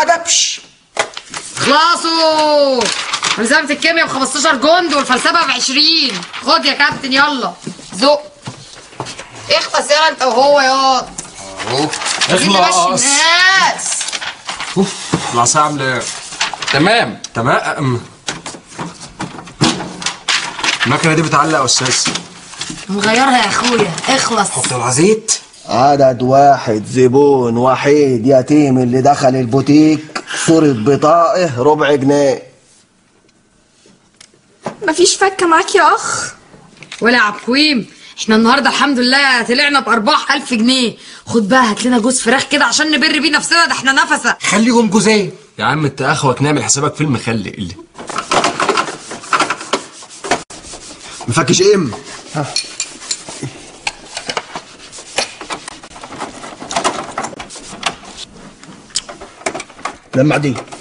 ادبش خلاصوا فلسفة الكيمياء ب 15 جند والفلسفة ب 20 خد يا كابتن يلا زق اخلص يلا انت وهو ياض اهو اخلص الناس اوف العصايه عامله ايه؟ تمام تمام المكنه دي بتعلق يا استاذ نغيرها يا اخويا اخلص حط لها زيت عدد واحد زبون وحيد يتيم اللي دخل البوتيك صورة بطاقة ربع جنيه مفيش فكة معاك يا أخ ولا يا عبكويم احنا النهارده الحمد لله طلعنا بارباح 1000 جنيه خد بقى هات لنا جوز فراخ كده عشان نبر بيه نفسنا ده احنا نفسه خليهم جوزين يا عم انت اخوك نعمل حسابك فيلم خلي اللي مفكش ام لما دي